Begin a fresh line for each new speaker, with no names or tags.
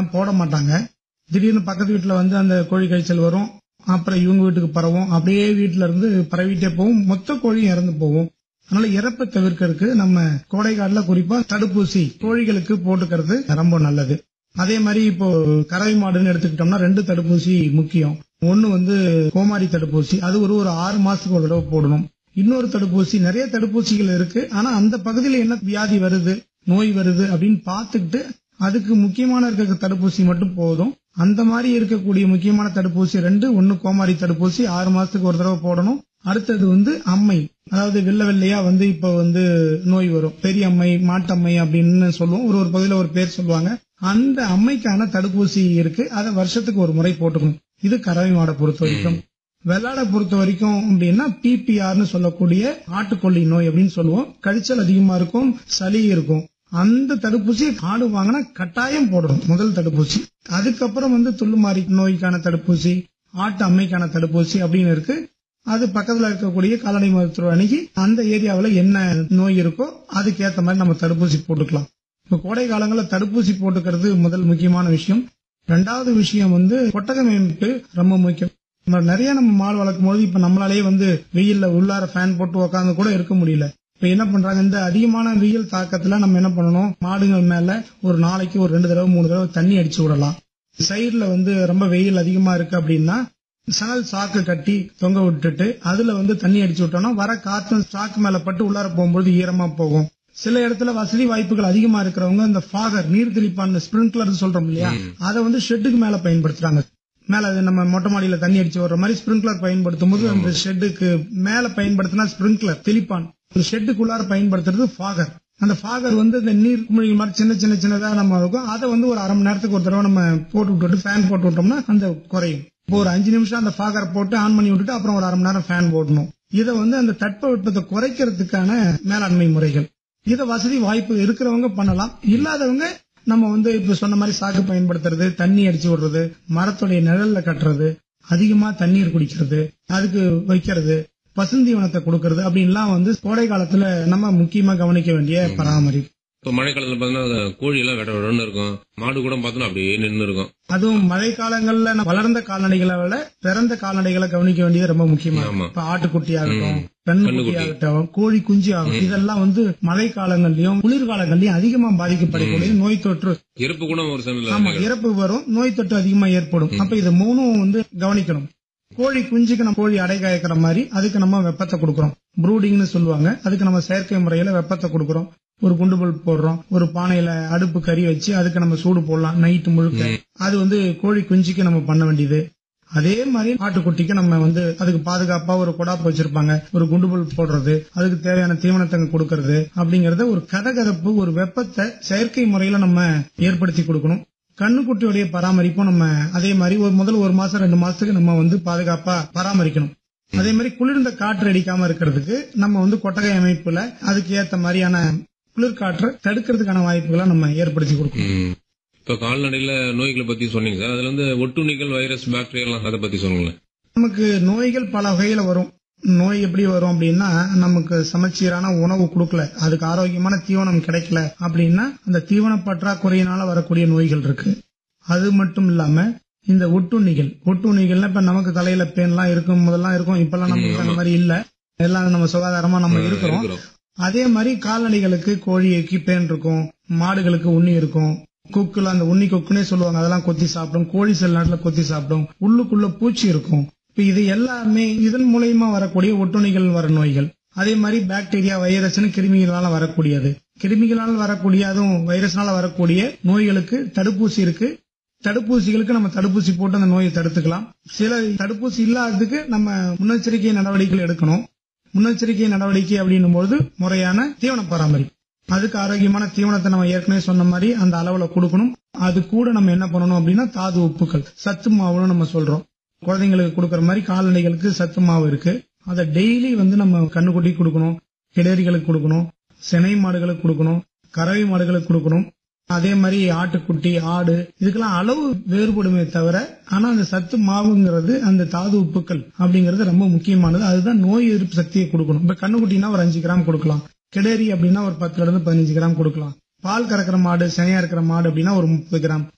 எல்லாம் போட மாட்டாங்க திடீர்னு பக்கத்து வீட்டுல வந்து அந்த கோழி காய்ச்சல் வரும் அப்புறம் இவங்க வீட்டுக்கு பரவும் அப்படியே வீட்டுல இருந்து பரவிட்டே போகும் மொத்த கோழியும் இறந்து போகும் அதனால இறப்பை தவிர்க்கறதுக்கு நம்ம கோடை காலத்துல குறிப்பா தடுப்பூசி கோழிகளுக்கு போட்டுக்கிறது ரொம்ப நல்லது அதே மாதிரி இப்போ கறவை மாடுன்னு எடுத்துக்கிட்டோம்னா ரெண்டு தடுப்பூசி முக்கியம் ஒன்னு வந்து கோமாரி தடுப்பூசி அது ஒரு ஒரு ஆறு மாசத்துக்கு ஒரு தடவை போடணும் இன்னொரு தடுப்பூசி நிறைய தடுப்பூசிகள் இருக்கு ஆனா அந்த பகுதியில என்ன வியாதி வருது நோய் வருது அப்படின்னு பார்த்துக்கிட்டு அதுக்கு முக்கியமான இருக்க தடுப்பூசி மட்டும் போதும் அந்த மாதிரி இருக்கக்கூடிய முக்கியமான தடுப்பூசி ரெண்டு ஒன்னு கோமாரி தடுப்பூசி ஆறு மாசத்துக்கு ஒரு தடவை போடணும் அடுத்தது வந்து அம்மை அதாவது வெள்ளை வெள்ளையா வந்து இப்ப வந்து நோய் வரும் பெரிய அம்மை மாட்டம்மை அப்படின்னு சொல்லுவோம் ஒரு ஒரு பகுதியில ஒரு பேர் சொல்லுவாங்க அந்த அம்மைக்கான தடுப்பூசி இருக்கு அதை வருஷத்துக்கு ஒரு முறை போட்டுக்கணும் இது கறவை மாடை பொறுத்த வரைக்கும் வெள்ளாடை பொறுத்த வரைக்கும் அப்படின்னா பிபிஆர்னு சொல்லக்கூடிய ஆட்டுக்கொல்லி நோய் அப்படின்னு சொல்லுவோம் கழிச்சல் அதிகமா இருக்கும் சளி இருக்கும் அந்த தடுப்பூசி ஆடு வாங்கினா கட்டாயம் போடணும் முதல் தடுப்பூசி அதுக்கப்புறம் வந்து துள்ளுமாறி நோய்க்கான தடுப்பூசி ஆட்டு அம்மைக்கான தடுப்பூசி அப்படின்னு இருக்கு அது பக்கத்துல இருக்கக்கூடிய கால்நடை மருத்துவர் அணுகி அந்த ஏரியாவில் என்ன நோய் இருக்கோ அதுக்கு ஏத்த மாதிரி நம்ம தடுப்பூசி போட்டுக்கலாம் இப்ப கோடை காலங்களில் தடுப்பூசி போட்டுக்கிறது முதல் முக்கியமான விஷயம் ரெண்டாவது விஷயம் வந்து கொட்டகை அமைப்பு ரொம்ப முக்கியம் நம்ம நிறைய நம்ம மாடு வளர்க்கும் போது இப்ப நம்மளாலேயே வந்து வெயில்ல உள்ளார ஃபேன் போட்டு உட்காந்து கூட இருக்க முடியல இப்ப என்ன பண்றாங்க இந்த அதிகமான வெயில் தாக்கத்துல நம்ம என்ன பண்ணணும் மாடுகள் மேல ஒரு நாளைக்கு ஒரு ரெண்டு தடவை மூணு தடவை தண்ணி அடிச்சு விடலாம் சைடுல வந்து ரொம்ப வெயில் அதிகமா இருக்கு அப்படின்னா சணல் சாக்கு கட்டி தொங்க விட்டுட்டு அதுல வந்து தண்ணி அடிச்சு விட்டோம்னா வர காத்து சாக்கு மேல பட்டு உள்ளார போகும்போது ஈரமா போகும் சில இடத்துல வசதி வாய்ப்புகள் அதிகமா இருக்கிறவங்க இந்த ஃபாகர் நீர் தெளிப்பான் ஸ்பிரிங்க்லர் சொல்றோம் இல்லையா அதை வந்து ஷெட்டுக்கு மேல பயன்படுத்துறாங்க மேல அது நம்ம மொட்டை மாடியில தண்ணி அடிச்சு வர்ற மாதிரி ஸ்பிரிங்க்லர் பயன்படுத்தும் போது அந்த ஷெட்டுக்கு மேல பயன்படுத்தினா ஸ்பிரிங்க்லர் தெளிப்பான் ஷெட்டுக்குள்ளார பயன்படுத்துறது ஃபாகர் அந்த ஃபாகர் வந்து இந்த நீர் குமிழி மாதிரி சின்ன சின்ன சின்னதா நம்ம இருக்கும் அதை வந்து ஒரு அரை மணி நேரத்துக்கு ஒரு தடவை நம்ம போட்டு விட்டுட்டு ஃபேன் போட்டு விட்டோம்னா அந்த குறையும் இப்போ ஒரு அஞ்சு நிமிஷம் அந்த ஃபாகரை போட்டு ஆன் பண்ணி விட்டுட்டு அப்புறம் ஒரு அரை மணி நேரம் ஃபேன் போடணும் இதை வந்து அந்த தட்பவெப்பத்தை குறைக்கிறதுக்கான மேலாண்மை முறைகள் இதை வசதி வாய்ப்பு இருக்கிறவங்க பண்ணலாம் இல்லாதவங்க நம்ம வந்து இப்ப சொன்ன மாதிரி சாக்கு பயன்படுத்துறது தண்ணி அடிச்சு விடுறது மரத்துடைய நிழல்ல கட்டுறது அதிகமா தண்ணீர் குடிக்கிறது அதுக்கு வைக்கிறது பசுந்தீவனத்தை கொடுக்கறது அப்படின்லாம் வந்து கோடை காலத்துல நம்ம முக்கியமா கவனிக்க வேண்டிய பராமரிப்பு
இப்ப மழை காலத்துல பாத்தீங்கன்னா கோழி எல்லாம் வெட வெடன்னு இருக்கும் மாடு கூட பார்த்தோன்னா அப்படியே நின்று இருக்கும்
அதுவும் மழை காலங்கள்ல நம்ம வளர்ந்த கால்நடைகளை விட பிறந்த கால்நடைகளை கவனிக்க வேண்டியது ரொம்ப முக்கியமா
ஆமா.
இப்ப ஆட்டுக்குட்டி ஆகட்டும் பெண் குட்டி
கன்னுக்குட்டி.
ஆகட்டும் கோழி குஞ்சு ஆகட்டும் இதெல்லாம் வந்து மழை காலங்கள்லயும் குளிர்காலங்கள்லயும் அதிகமா பாதிக்கப்படக்கூடிய நோய் தொற்று
இறப்பு கூட ஒரு சமையல்
ஆமா இறப்பு வரும் நோய் தொற்று அதிகமா ஏற்படும் அப்ப இது மூணும் வந்து கவனிக்கணும் கோழி குஞ்சுக்கு நம்ம கோழி அடை காய்க்கிற மாதிரி அதுக்கு நம்ம வெப்பத்தை கொடுக்கறோம் ப்ரூடிங்னு சொல்லுவாங்க அதுக்கு நம்ம செயற்கை முறையில வெப்பத்தை கொடுக்கறோம் ஒரு குண்டு பல்ப் போடுறோம் ஒரு பானையில அடுப்பு கறி வச்சு அதுக்கு நம்ம சூடு போடலாம் நைட்டு முழுக்க அது வந்து கோழி குஞ்சுக்கு நம்ம பண்ண வேண்டியது அதே மாதிரி ஆட்டுக்குட்டிக்கு நம்ம வந்து அதுக்கு பாதுகாப்பா ஒரு கொடாப்பு வச்சிருப்பாங்க ஒரு குண்டு பல்ப் போடுறது அதுக்கு தேவையான தீவனத்தை அங்க கொடுக்கறது அப்படிங்கறத ஒரு கதகதப்பு ஒரு வெப்பத்தை செயற்கை முறையில நம்ம ஏற்படுத்தி கொடுக்கணும் கண்ணுக்குட்டியுடைய பராமரிப்பும் நம்ம அதே மாதிரி ஒரு முதல் ஒரு மாசம் ரெண்டு மாசத்துக்கு நம்ம வந்து பாதுகாப்பா பராமரிக்கணும் அதே மாதிரி குளிர்ந்த காற்று அடிக்காம இருக்கிறதுக்கு நம்ம வந்து கொட்டகை அமைப்புல அதுக்கு ஏத்த மாதிரியான குளிர்காற்றை தடுக்கிறதுக்கான வாய்ப்புகளை நம்ம ஏற்படுத்தி கொடுக்கணும்
ம். இப்ப கால்நடையில நோய்களை பத்தி சொன்னீங்க சார் அதுல வந்து ஒட்டுண்ணிகள் வைரஸ் பாக்டீரியா எல்லாம் அதை பத்தி சொல்லுங்களேன்
நமக்கு நோய்கள் பல வகையில வரும் நோய் எப்படி வரும் அப்படின்னா நமக்கு சமச்சீரான உணவு கொடுக்கல அதுக்கு ஆரோக்கியமான தீவனம் கிடைக்கல அப்படின்னா அந்த தீவன பற்றாக்குறையினால வரக்கூடிய நோய்கள் இருக்கு அது மட்டும் இல்லாம இந்த ஒட்டுண்ணிகள் ஒட்டுண்ணிகள்னா இப்ப நமக்கு தலையில பேன்லாம் இருக்கும் முதல்லாம் இருக்கும் இப்பெல்லாம் நமக்கு அந்த மாதிரி இல்ல எல்லாம் நம்ம சுகாதாரமா நம்ம இருக்கிறோம்
இருக்கிறோம்.
அதே மாதிரி கால்நடைகளுக்கு கோழிக்கு பேன் இருக்கும் மாடுகளுக்கு உண்ணி இருக்கும் கொக்குல அந்த உண்ணி கொக்குனே சொல்லுவாங்க அதெல்லாம் கொத்தி சாப்பிடும் கோழி சில நேரத்துல கொத்தி சாப்பிடும் உள்ளுக்குள்ள பூச்சி இருக்கும் இப்ப இது எல்லாமே இதன் மூலியமா வரக்கூடிய ஒட்டுண்ணிகள் வர நோய்கள் அதே மாதிரி பாக்டீரியா வைரஸ்னு கிருமிகளால வரக்கூடியது கிருமிகளால் வரக்கூடிய அதுவும் வைரஸ்னால வரக்கூடிய நோய்களுக்கு தடுப்பூசி இருக்கு தடுப்பூசிகளுக்கு நம்ம தடுப்பூசி போட்டு அந்த நோயை தடுத்துக்கலாம் சில தடுப்பூசி இல்லாததுக்கு நம்ம முன்னெச்சரிக்கை நடவடிக்கைகள் எடுக்கணும் முன்னெச்சரிக்கை நடவடிக்கை அப்படின்னும் போது முறையான தீவன பராமரிப்பு அதுக்கு ஆரோக்கியமான தீவனத்தை நம்ம ஏற்கனவே சொன்ன மாதிரி அந்த அளவுல கொடுக்கணும் அது கூட நம்ம என்ன பண்ணணும் அப்படின்னா தாது உப்புக்கள் சத்து மாவுன்னு நம்ம சொல்றோம் குழந்தைங்களுக்கு கொடுக்கற மாதிரி கால்நடைகளுக்கு சத்து மாவு இருக்கு அதை டெய்லி வந்து நம்ம கண்ணுக்குட்டி கொடுக்கணும் கிடேரிகளுக்கு கொடுக்கணும் சினை மாடுகளுக்கு கொடுக்கணும் கறவை மாடுகளுக்கு கொடுக்கணும் அதே மாதிரி ஆட்டுக்குட்டி ஆடு இதுக்கெல்லாம் அளவு வேறுபடுமே தவிர ஆனா அந்த சத்து மாவுங்கிறது அந்த தாது உப்புக்கள் அப்படிங்கிறது ரொம்ப முக்கியமானது அதுதான் நோய் எதிர்ப்பு சக்தியை கொடுக்கணும் இப்ப கண்ணுக்குட்டினா ஒரு அஞ்சு கிராம் கொடுக்கலாம் கிடேரி அப்படின்னா ஒரு பத்துல இருந்து பதினஞ்சு கிராம் கொடுக்கலாம் பால் கறக்கிற மாடு சினையா இருக்கிற மாடு அப்படின்னா ஒரு முப்பது கிராம்